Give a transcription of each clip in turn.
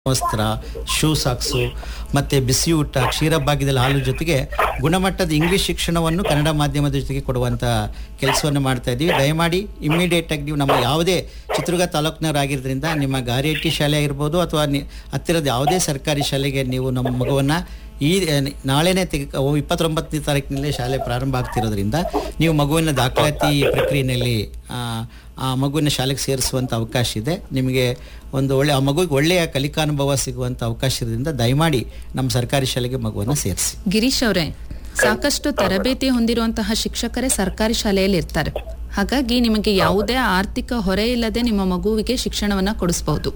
ವಸ್ತ್ರ shoe socks ಮತ್ತು ಬಿಸಿ ಊಟ ಕ್ಷೀರ ಭಾಗ್ಯದಲ್ಲಿ ಹಾಲು ಜೊತೆಗೆ ಗುಣಮಟ್ಟದ ಇಂಗ್ಲಿಷ್ ಶಿಕ್ಷಣವನ್ನು ಕನ್ನಡ ಮಾಧ್ಯಮದ ಜೊತೆಗೆ ಕೊಡುವಂಥ ಕೆಲಸವನ್ನು ಮಾಡ್ತಾ ಇದ್ದೀವಿ ದಯಮಾಡಿ ಇಮ್ಮಿಡಿಯೇಟ್ ಆಗಿ ನೀವು ನಮ್ಮ ಯಾವುದೇ ಚಿತ್ರದುರ್ಗ ತಾಲೂಕಿನವರಾಗಿರೋದ್ರಿಂದ ನಿಮ್ಮ ಗಾರಿಹಟ್ಟಿ ಶಾಲೆ ಆಗಿರ್ಬೋದು ಅಥವಾ ನಿ- ಹತ್ತಿರದ ಯಾವುದೇ ಸರ್ಕಾರಿ ಶಾಲೆಗೆ ನೀವು ನಮ್ಮ ಮಗುವನ್ನು ಈ ನಾಳೆನೇ ತೆಗೆ ಇಪ್ಪತ್ತೊಂಬತ್ತನೇ ತಾರೀಕಿನಲ್ಲಿ ಶಾಲೆ ಪ್ರಾರಂಭ ಆಗ್ತಿರೋದ್ರಿಂದ ನೀವು ಮಗುವಿನ ದಾಖಲಾತಿ ಪ್ರಕ್ರಿಯೆಯಲ್ಲಿ ಆ, ಆ ಮಗುವಿನ ಶಾಲೆಗೆ ಸೇರಿಸುವಂಥ ಅವಕಾಶ ಇದೆ ನಿಮಗೆ ಒಂದು ಒಳ್ಳೆ ಆ ಮಗುವಿಗೆ ಒಳ್ಳೆಯ ಕಲಿಕಾನುಭವ ಸಿಗುವಂಥ ಅವಕಾಶ ಇರೋದ್ರಿಂದ ದಯಮಾಡಿ ನಮ್ಮ ಸರ್ಕಾರಿ ಶಾಲೆಗೆ ಮಗುವನ್ನು ಸೇರಿಸಿ ಗಿರೀಶ್ ಅವರೇ ಸಾಕಷ್ಟು ತರಬೇತಿ ಹೊಂದಿರುವಂತಹ ಶಿಕ್ಷಕರೇ ಸರ್ಕಾರಿ ಶಾಲೆಯಲ್ಲಿ ಇರ್ತಾರೆ ಹಾಗಾಗಿ ನಿಮಗೆ ಯಾವುದೇ ಆರ್ಥಿಕ ಹೊರೆ ಇಲ್ಲದೆ ನಿಮ್ಮ ಮಗುವಿಗೆ ಶಿಕ್ಷಣವನ್ನ ಕೊಡಿಸಬಹುದು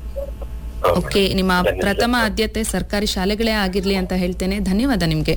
ಓಕೆ ನಿಮ್ಮ ಪ್ರಥಮ ಆದ್ಯತೆ ಸರ್ಕಾರಿ ಶಾಲೆಗಳೇ ಆಗಿರ್ಲಿ ಅಂತ ಹೇಳ್ತೇನೆ ಧನ್ಯವಾದ ನಿಮ್ಗೆ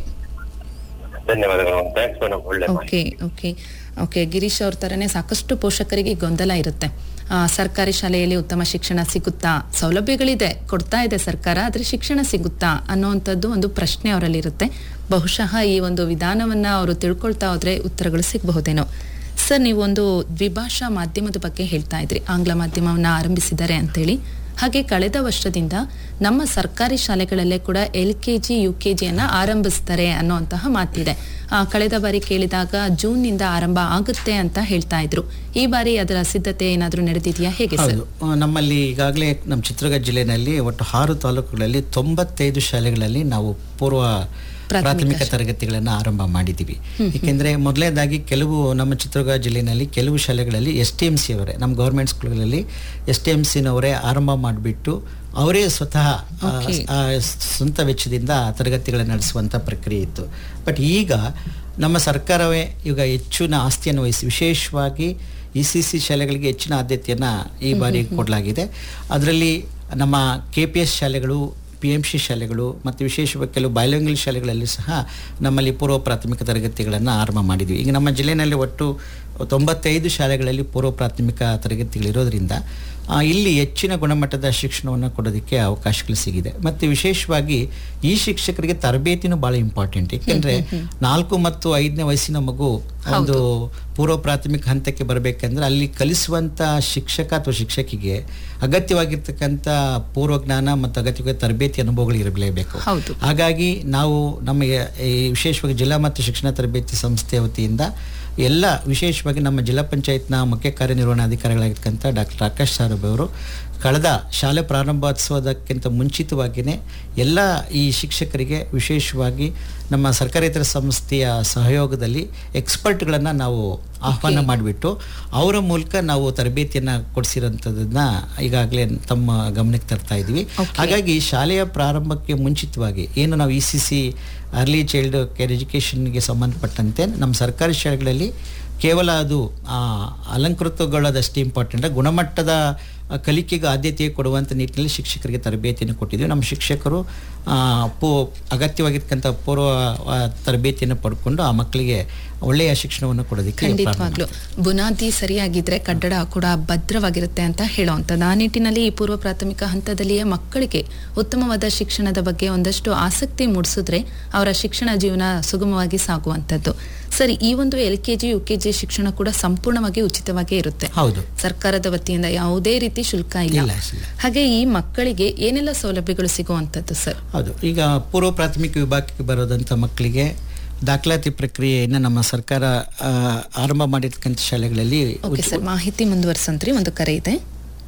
ಧನ್ಯವಾದಗಳು ಥ್ಯಾಂಕ್ಸ್ ಮೇಡಮ್ ಒಳ್ಳೆ ಮಾಹಿತಿ. ಓಕೆ ಓಕೆ ಓಕೆ ಗಿರೀಶ್ ಅವ್ರ ಥರನೇ ಸಾಕಷ್ಟು ಪೋಷಕರಿಗೆ ಗೊಂದಲ ಇರುತ್ತೆ ಆ, ಸರ್ಕಾರಿ ಶಾಲೆಯಲ್ಲಿ ಉತ್ತಮ ಶಿಕ್ಷಣ ಸಿಗುತ್ತಾ ಸೌಲಭ್ಯಗಳಿದೆ ಕೊಡ್ತಾ ಇದೆ ಸರ್ಕಾರ ಆದರೆ ಶಿಕ್ಷಣ ಸಿಗುತ್ತಾ ಅನ್ನೋವಂಥದ್ದು ಒಂದು ಪ್ರಶ್ನೆ ಅವರಲ್ಲಿ ಇರುತ್ತೆ ಬಹುಶಃ ಈ ಒಂದು ವಿಧಾನವನ್ನ ಅವರು ತಿಳ್ಕೊಳ್ತಾ ಹೋದ್ರೆ ಉತ್ತರಗಳು ಸಿಗಬಹುದೇನೋ ಸರ್ ನೀವು ಒಂದು ದ್ವಿಭಾಷಾ ಮಾಧ್ಯಮದ ಬಗ್ಗೆ ಹೇಳ್ತಾ ಇದ್ರಿ ಆಂಗ್ಲ ಮಾಧ್ಯಮವನ್ನ ಆರಂಭಿಸಿದ್ದಾರೆ ಅಂತೇಳಿ ಹಾಗೆ ಕಳೆದ ವರ್ಷದಿಂದ ನಮ್ಮ ಸರ್ಕಾರಿ ಶಾಲೆಗಳಲ್ಲೇ ಕೂಡ L K G U K ಜಿಯನ್ನ ಆರಂಭಿಸ್ತಾರೆ ಅನ್ನುವಂತಹ ಮಾತಿದೆ ಆ, ಕಳೆದ ಬಾರಿ ಕೇಳಿದಾಗ ಜೂನ್ನಿಂದ ಆರಂಭ ಆಗುತ್ತೆ ಅಂತ ಹೇಳ್ತಾ ಇದ್ರು ಈ ಬಾರಿ ಅದರ ಸಿದ್ಧತೆ ಏನಾದ್ರೂ ನಡೆದಿದೆಯಾ ಹೇಗೆ ಸರ್ ಹೌದು ಆ, ನಮ್ಮಲ್ಲಿ ಈಗಾಗಲೇ ನಮ್ಮ ಚಿತ್ರದುರ್ಗ ಜಿಲ್ಲೆಯಲ್ಲಿ ಒಟ್ಟು ಆರು ತಾಲೂಕುಗಳಲ್ಲಿ ತೊಂಬತ್ತೈದು ಶಾಲೆಗಳಲ್ಲಿ ನಾವು ಪೂರ್ವ ಪ್ರಾಥಮಿಕ ತರಗತಿಗಳನ್ನು ಆರಂಭ ಮಾಡಿದ್ದೀವಿ ಏಕೆಂದರೆ ಮೊದಲನೇದಾಗಿ ಕೆಲವು ನಮ್ಮ ಚಿತ್ರದುರ್ಗ ಜಿಲ್ಲೆಯಲ್ಲಿ ಕೆಲವು ಶಾಲೆಗಳಲ್ಲಿ ಎಸ್ ಟಿ ಎಮ್ ಸಿ ಅವರೇ ನಮ್ಮ ಗೌರ್ಮೆಂಟ್ ಸ್ಕೂಲ್ಗಳಲ್ಲಿ ಎಸ್ ಟಿ ಎಮ್ ಸಿನವರೇ ಆರಂಭ ಮಾಡಿಬಿಟ್ಟು ಅವರೇ ಸ್ವತಃ ಆ, ಆ, ಸ್ವಂತ ವೆಚ್ಚದಿಂದ ತರಗತಿಗಳನ್ನು ನಡೆಸುವಂಥ ಪ್ರಕ್ರಿಯೆ ಇತ್ತು ಬಟ್ ಈಗ ನಮ್ಮ ಸರ್ಕಾರವೇ ಈಗ ಹೆಚ್ಚಿನ ಆಸ್ತಿಯನ್ನು ವಹಿಸಿ ವಿಶೇಷವಾಗಿ ಇ ಸಿ ಸಿ ಶಾಲೆಗಳಿಗೆ ಹೆಚ್ಚಿನ ಆದ್ಯತೆಯನ್ನು ಈ ಬಾರಿ ಕೊಡಲಾಗಿದೆ ಅದರಲ್ಲಿ ನಮ್ಮ ಕೆ ಪಿ ಎಸ್ ಶಾಲೆಗಳು ಪಿ ಎಮ್ ಸಿ ಶಾಲೆಗಳು ಮತ್ತು ವಿಶೇಷವಾಗಿ ಕೆಲವು ಬಯಲಂಗ್ಲಿ ಶಾಲೆಗಳಲ್ಲಿ ಸಹ ನಮ್ಮಲ್ಲಿ ಪೂರ್ವ ಪ್ರಾಥಮಿಕ ತರಗತಿಗಳನ್ನು ಆರಂಭ ಮಾಡಿದ್ವಿ ಈಗ ನಮ್ಮ ಜಿಲ್ಲೆಯಲ್ಲಿ ಒಟ್ಟು ತೊಂಬತ್ತೈದು ಶಾಲೆಗಳಲ್ಲಿ ಪೂರ್ವ ಪ್ರಾಥಮಿಕ ತರಗತಿಗಳಿರೋದ್ರಿಂದ ಆ, ಇಲ್ಲಿ ಹೆಚ್ಚಿನ ಗುಣಮಟ್ಟದ ಶಿಕ್ಷಣವನ್ನು ಕೊಡೋದಕ್ಕೆ ಅವಕಾಶಗಳು ಸಿಗಿದೆ ಮತ್ತು ವಿಶೇಷವಾಗಿ ಈ ಶಿಕ್ಷಕರಿಗೆ ತರಬೇತಿನೂ ಭಾಳ ಇಂಪಾರ್ಟೆಂಟ್ ಏಕೆಂದರೆ ನಾಲ್ಕು ಮತ್ತು ಐದನೇ ವಯಸ್ಸಿನ ಮಗು ಒಂದು ಪೂರ್ವ ಪ್ರಾಥಮಿಕ ಹಂತಕ್ಕೆ ಬರಬೇಕಂದ್ರೆ ಅಲ್ಲಿ ಕಲಿಸುವಂಥ ಶಿಕ್ಷಕ ಅಥವಾ ಶಿಕ್ಷಕಿಗೆ ಅಗತ್ಯವಾಗಿರ್ತಕ್ಕಂಥ ಪೂರ್ವ ಜ್ಞಾನ ಮತ್ತು ಅಗತ್ಯವಾಗಿ ತರಬೇತಿ ಅನುಭವಗಳು ಇರಲೇಬೇಕು ಹೌದು ಹಾಗಾಗಿ ನಾವು ನಮ್ಮ ಈ ವಿಶೇಷವಾಗಿ ಜಿಲ್ಲಾ ಮತ್ತು ಶಿಕ್ಷಣ ತರಬೇತಿ ಸಂಸ್ಥೆ ವತಿಯಿಂದ ಎಲ್ಲ ವಿಶೇಷವಾಗಿ ನಮ್ಮ ಜಿಲ್ಲಾ ಪಂಚಾಯತ್ನ ಮುಖ್ಯ ಕಾರ್ಯನಿರ್ವಹಣಾಧಿಕಾರಿಗಳಾಗಿರ್ತಕ್ಕಂಥ ಡಾಕ್ಟರ್ ಆಕಾಶ್ ಸಾರಬ್ ಅವರು ಕಳೆದ ಶಾಲೆ ಪ್ರಾರಂಭೋತ್ಸವದಕ್ಕಿಂತ ಮುಂಚಿತವಾಗಿಯೇ ಎಲ್ಲ ಈ ಶಿಕ್ಷಕರಿಗೆ ವಿಶೇಷವಾಗಿ ನಮ್ಮ ಸರ್ಕಾರೇತರ ಸಂಸ್ಥೆಯ ಸಹಯೋಗದಲ್ಲಿ ಎಕ್ಸ್ಪರ್ಟ್ಗಳನ್ನು ನಾವು ಆಹ್ವಾನ ಮಾಡಿಬಿಟ್ಟು ಅವರ ಮೂಲಕ ನಾವು ತರಬೇತಿಯನ್ನು ಕೊಡಿಸಿರೋಂಥದ್ದನ್ನ ಈಗಾಗಲೇ ತಮ್ಮ ಗಮನಕ್ಕೆ ತರ್ತಾ ಇದ್ವಿ ಹಾಗಾಗಿ ಶಾಲೆಯ ಪ್ರಾರಂಭಕ್ಕೆ ಮುಂಚಿತವಾಗಿ ಏನು ನಾವು E C C early child care ಎಜುಕೇಷನ್ಗೆ ಸಂಬಂಧಪಟ್ಟಂತೆ ನಮ್ಮ ಸರ್ಕಾರಿ ಶಾಲೆಗಳಲ್ಲಿ ಕೇವಲ ಅದು ಆ, ಅಲಂಕೃತಗೊಳ್ಳೋದಷ್ಟೇ ಇಂಪಾರ್ಟೆಂಟ್ ಗುಣಮಟ್ಟದ ಆ, ಕಲಿಕೆಗೆ ಆದ್ಯತೆ ಕೊಡುವಂಥ ನಿಟ್ಟಿನಲ್ಲಿ ಶಿಕ್ಷಕರಿಗೆ ತರಬೇತಿಯನ್ನು ಕೊಟ್ಟಿದ್ದೀವಿ ನಮ್ಮ ಶಿಕ್ಷಕರು ಆ, ಪೂ ಅಗತ್ಯವಾಗಿರ್ತಕ್ಕಂಥ ಪೂರ್ವ ಆ, ತರಬೇತಿಯನ್ನು ಪಡ್ಕೊಂಡು ಆ ಮಕ್ಕಳಿಗೆ ಒಳ್ಳೆಯ ಶಿಕ್ಷಣವನ್ನು ಕೊಡೋದಕ್ಕೆ ಪ್ರಾರಂಭ ಖಂಡಿತವಾಗ್ಲು ಬುನಾದಿ ಸರಿಯಾಗಿದ್ರೆ ಕಟ್ಟಡ ಕೂಡ ಭದ್ರವಾಗಿರುತ್ತೆ ಅಂತ ಹೇಳುವಂಥದ್ದು ಆ ನಿಟ್ಟಿನಲ್ಲಿ ಈ ಪೂರ್ವ ಪ್ರಾಥಮಿಕ ಹಂತದಲ್ಲಿಯೇ ಮಕ್ಕಳಿಗೆ ಉತ್ತಮವಾದ ಶಿಕ್ಷಣದ ಬಗ್ಗೆ ಒಂದಷ್ಟು ಆಸಕ್ತಿ ಮೂಡಿಸಿದ್ರೆ ಅವರ ಶಿಕ್ಷಣ ಜೀವನ ಸುಗಮವಾಗಿ ಸಾಗುವಂಥದ್ದು ಸರಿ ಈ ಒಂದು L K G U K G ಶಿಕ್ಷಣ ಕೂಡ ಸಂಪೂರ್ಣವಾಗಿ ಉಚಿತವಾಗೇ ಇರುತ್ತೆ ಹೌದು ಸರ್ಕಾರದ ವತಿಯಿಂದ ಯಾವುದೇ ರೀತಿ ಶುಲ್ಕ ಇಲ್ಲ ಇಲ್ಲ, ಇಲ್ಲ. ಹಾಗೆ ಈ ಮಕ್ಕಳಿಗೆ ಏನೆಲ್ಲ ಸೌಲಭ್ಯಗಳು ಸಿಗುವಂಥದ್ದು ಸರ್ ಹೌದು ಈಗ ಪೂರ್ವ ಪ್ರಾಥಮಿಕ ವಿಭಾಗಕ್ಕೆ ಬರೋದಂಥ ಮಕ್ಕಳಿಗೆ ದಾಖಲಾತಿ ಪ್ರಕ್ರಿಯೆಯನ್ನು ನಮ್ಮ ಸರ್ಕಾರ ಆ, ಆರಂಭ ಮಾಡಿರ್ತಕ್ಕಂಥ ಶಾಲೆಗಳಲ್ಲಿ ಓಕೆ ಸರ್ ಮಾಹಿತಿ ಮುಂದುವರ್ಸಂತ್ರಿ ಒಂದು ಕರೆ ಇದೆ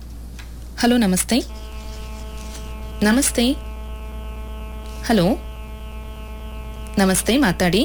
ಹಲೋ ನಮಸ್ತೆ ನಮಸ್ತೆ ಹಲೋ ನಮಸ್ತೆ ಮಾತಾಡಿ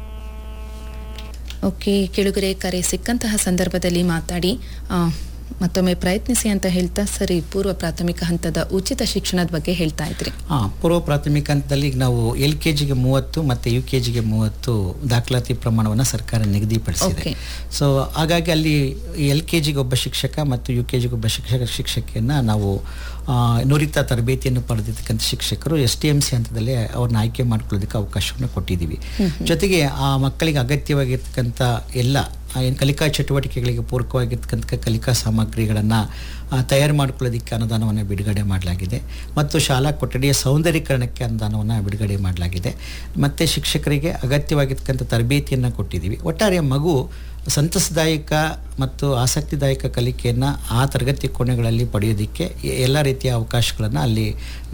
ಓಕೆ ಕೆಳಗರೆ ಕರೆ ಸಿಕ್ಕಂತಹ ಸಂದರ್ಭದಲ್ಲಿ ಮಾತಾಡಿ ಆ, ಮತ್ತೊಮ್ಮೆ ಪ್ರಯತ್ನಿಸಿ ಅಂತ ಹೇಳ್ತಾ ಸರಿ ಪೂರ್ವ ಪ್ರಾಥಮಿಕ ಹಂತದ ಉಚಿತ ಶಿಕ್ಷಣದ ಬಗ್ಗೆ ಹೇಳ್ತಾ ಇದ್ರಿ ಹಾಂ ಪೂರ್ವ ಪ್ರಾಥಮಿಕ ಹಂತದಲ್ಲಿ ಈಗ ನಾವು ಎಲ್ ಕೆ ಜಿಗೆ ಮೂವತ್ತು ಮತ್ತು ಯು ಕೆ ಜಿಗೆ ಮೂವತ್ತು ದಾಖಲಾತಿ ಪ್ರಮಾಣವನ್ನು ಸರ್ಕಾರ ನಿಗದಿಪಡಿಸಿದೆ Okay. ಸೊ ಹಾಗಾಗಿ ಅಲ್ಲಿ ಎಲ್ ಕೆ ಜಿಗೆ ಒಬ್ಬ ಶಿಕ್ಷಕ ಮತ್ತು ಯು ಕೆ ಜಿಗೆ ಒಬ್ಬ ಶಿಕ್ಷಕ ಶಿಕ್ಷಕಿಯನ್ನು ನಾವು ಆ, ನುರಿತ ತರಬೇತಿಯನ್ನು ಪಡೆದಿರ್ತಕ್ಕಂಥ ಶಿಕ್ಷಕರು ಎಸ್ ಟಿ ಎಮ್ ಸಿ ಹಂತದಲ್ಲಿ ಅವ್ರನ್ನ ಆಯ್ಕೆ ಮಾಡ್ಕೊಳ್ಳೋದಕ್ಕೆ ಅವಕಾಶವನ್ನು ಕೊಟ್ಟಿದ್ದೀವಿ ಜೊತೆಗೆ ಆ ಮಕ್ಕಳಿಗೆ ಅಗತ್ಯವಾಗಿರ್ತಕ್ಕಂಥ ಎಲ್ಲ ಏನು ಕಲಿಕಾ ಚಟುವಟಿಕೆಗಳಿಗೆ ಪೂರಕವಾಗಿರ್ತಕ್ಕಂಥ ಕಲಿಕಾ ಸಾಮಗ್ರಿಗಳನ್ನು ತಯಾರು ಮಾಡ್ಕೊಳ್ಳೋದಕ್ಕೆ ಅನುದಾನವನ್ನು ಬಿಡುಗಡೆ ಮಾಡಲಾಗಿದೆ ಮತ್ತು ಶಾಲಾ ಕೊಠಡಿಯ ಸೌಂದರ್ಯೀಕರಣಕ್ಕೆ ಅನುದಾನವನ್ನು ಬಿಡುಗಡೆ ಮಾಡಲಾಗಿದೆ ಮತ್ತು ಶಿಕ್ಷಕರಿಗೆ ಅಗತ್ಯವಾಗಿರ್ತಕ್ಕಂಥ ತರಬೇತಿಯನ್ನು ಕೊಟ್ಟಿದ್ದೀವಿ ಒಟ್ಟಾರೆ ಮಗು ಸಂತಸದಾಯಕ ಮತ್ತು ಆಸಕ್ತಿದಾಯಕ ಕಲಿಕೆಯನ್ನು ಆ ತರಗತಿ ಕೋಣೆಗಳಲ್ಲಿ ಪಡೆಯೋದಕ್ಕೆ ಎಲ್ಲ ರೀತಿಯ ಅವಕಾಶಗಳನ್ನು ಅಲ್ಲಿ